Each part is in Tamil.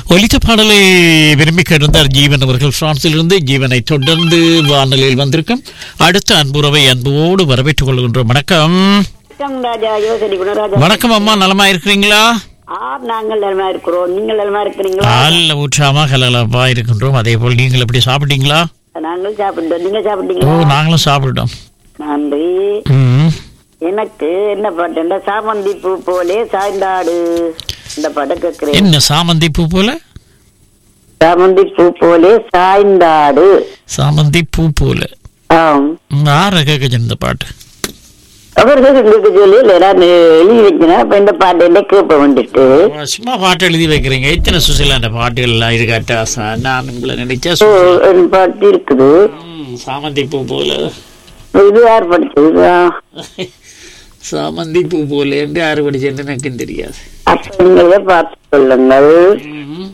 ஒலித்த பாடலை விரும்பி கிடந்தார் ஜீவன் அவர்கள் பிரான்சிலிருந்து ஜீவனை தொடர்ந்து வானொலியில் வந்திருக்கும் அடுத்த அன்புறவை அன்போடு வரவேற்றுக் கொள்கின்றோம் வணக்கம் வணக்கம் ராஜா யோசனை குணராஜா வணக்கம் அம்மா நலமா இருக்கிறீங்களா ஆ நாங்கள் நலமா இருக்கிறோம் நீங்கள் நலமா இருக்கிறீங்களா நல்ல உற்சாகமா கலகலப்பா இருக்கின்றோம் அதே போல் நீங்கள் எப்படி சாப்பிட்டீங்களா நாங்கள் சாப்பிட்டோம் நீங்க ஓ சாப்பிட்டீங்களா நாங்களும் சாப்பிட்டோம் நன்றி ம். எனக்கு என்ன பாட்டுண்டா சாமந்தி பூ போலே சாய்ந்தாடு இந்த பாட்டை கேட்கிறேன் என்ன சாமந்தி பூ போல சாமந்தி பூ போலே சாய்ந்தாடு சாமந்தி பூ போல ஆம் ம், ஆற கேட்க இந்த பாட்டு அவர்கள் எங்களுக்கு சொல்லி இல்லை நான் எழுதி வைக்கிறேன் அப்ப இந்த பாட்டு என்ன கேட்ப வந்துட்டு சும்மா பாட்டு எழுதி வைக்கிறீங்க இத்தனை சுசிலாண்ட பாட்டுகள் எல்லாம் இருக்காட்டா ச- நான் உங்களை நினைச்சா ஓ, சு- ஒரு பாட்டு இருக்குது ம், சாமந்தி பூ போல இது யார் படிச்சது ஆ. சாமந்தி பூ போல என்று யாரு படிச்சேன்னு எனக்கு தெரியாது அப்ப நீங்களே பார்த்து சொல்லுங்கள் ம்.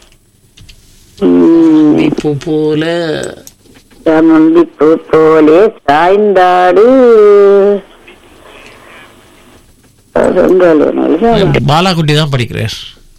ம், நீ பூ போல சாமந்தி பூ போலே சாய்ந்தாடு பாலாகுட்டி தான் படிக்கிறார்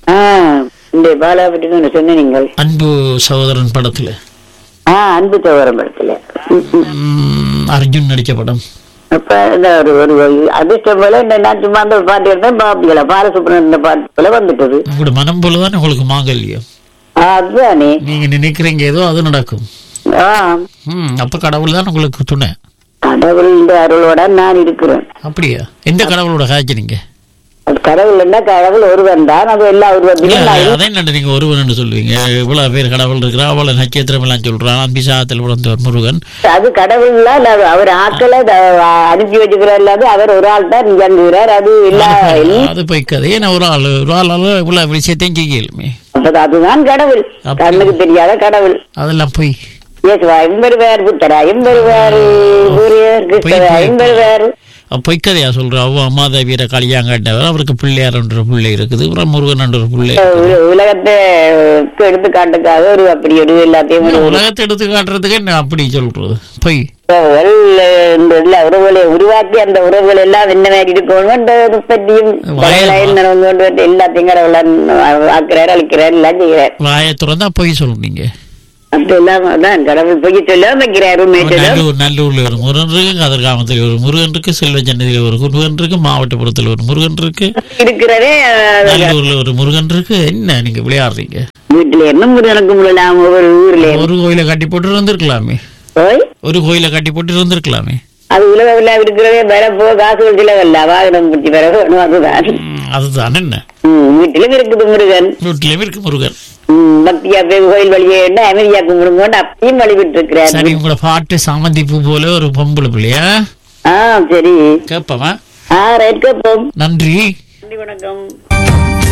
இந்த பாலா பற்றி ஒன்று சொன்ன நீங்கள் அன்பு சகோதரன் படத்துல ஆ அன்பு சோதரம் படத்துல ம், ம். ம், அர்ஜுன் நடிச்ச படம் அப்ப இந்த ஒரு ஒரு அதிர்ஷ்டம் போல இந்த நான் சும்மா அந்த ஒரு பாட்டு எடுத்தேன் பாப்பிகளா பாலசுப்ரமணியன் பாட்டு போல வந்துட்டது உங்களோட மனம் போலதான் உங்களுக்கு மாங்கல்யம் அதுதானே நீங்க நினைக்கிறீங்க ஏதோ அது நடக்கும் ஆ ம் அப்ப கடவுள் தான் உங்களுக்கு துணை கடவுள் அருளோட நான் இருக்கிறேன் அப்படியா எந்த கடவுளோட காய்ச்சினீங்க அது கடவுள் என்ன கடவுள் ஒருவன் தான் அது எல்லா உருவத்திலும் நான் இல்லை. அதே என்ன நீங்க ஒருவன் சொல்லுவீங்க இவ்வளவு பேர் கடவுள் இருக்கிறா அவ்வளவு நட்சத்திரம் எல்லாம் சொல்றான் அம்பிசாத்தில் பிறந்தவர் முருகன் அது கடவுள்ல இல்ல, அவர் ஆட்களை த- அனுப்பி வச்சுக்கிறார் இல்லாத அவர் ஒரு ஆள் தான் இயங்குகிறார் அது இல்ல இல்ல- அது போய் கதை ஏன்னா ஒரு ஆள் ஒரு ஆளால இவ்வளவு விஷயத்தையும் செய்யலுமே அப்ப அதுதான் கடவுள் அப்ப- கண்ணுக்கு தெரியாத கடவுள் அதெல்லாம் போய் இயேசுவா எம்பெருவார் புத்தரா எம்பெருவார் சூரியர் கிறிஸ்தவ போய். எம்பெருவார் பொய்க்கதையா சொல்ற அவ அம்மாதா வீர களியாங்கட்டவர் அவருக்கு பிள்ளையார் என்ற பிள்ளை இருக்குது அப்புறம் முருகன் என்ற ஒரு பிள்ளை உல- உலகத்தை எடுத்துக்காட்டுக்காக ஒரு அப்படி ஒரு எல்லாத்தையும் ஒரு உலகத்தை எடுத்து காட்டுறதுக்கு என்ன அப்படி சொல்றது பொய் உறவுகள், இந்த எல்லா உறவுகளை உருவாக்கி அந்த உறவுகள் எல்லாம் என்ன மாதிரி இருக்கணும் பற்றியும் வயல் கடவுளை கொண்டு வந்து எல்லாத்தையும் கடவுளை ஆக்குறாரு அழிக்கிறார் எல்லாம் செய்கிறார் வாயை திறந்தா பொய் சொல்றீங்க அப்ப எல்லாம் அதான் கடவுள் பொய் சொல்ல வைக்கிறார் உண்மை சொல்ல நல்லூர் நல்லூர்ல ஒரு முருகன் இருக்கு கதிர்காமத்தில் ஒரு முருகன் இருக்கு செல்வ சென்னதியில் ஒரு முருகன் இருக்கு மாவட்டப்புறத்தில் ஒரு முருகன் இருக்கு இருக்கிறதே அஹ், நல்லூர்ல ஒரு முருகன் இருக்கு என்ன நீங்க விளையாடுறீங்க வீட்டுல என்ன முருகனுக்கு முடியலாம் ஒவ்வொரு ஊர்ல ஒரு கோயிலை கட்டி போட்டு இருந்திருக்கலாமே போய் ஒரு கோயிலை கட்டி போட்டு இருந்திருக்கலாமே அது உலக விழா இருக்கிறதே வர போ காசு செலவல்ல வாகனம் பிடிச்சி வர வேணும் அதுதான் ம், அதுதான் என்ன ம், வீட்டிலும் இருக்குது முருகன் வீட்டிலேயும் இருக்கு முருகன் ம், பக்தியா போய் கோயில் வழியே என்ன அமைதியா கும்பிடுங்கன்னு அப்பயும் வழிபட்டு இருக்கிறார் சரி உங்களோட பாட்டு சாமந்தி பூ போல ஒரு பொம்பளை பிள்ளையா ஆ சரி கேப்பமா ஆ ரைட் கேப்போம் நன்றி நன்றி வணக்கம்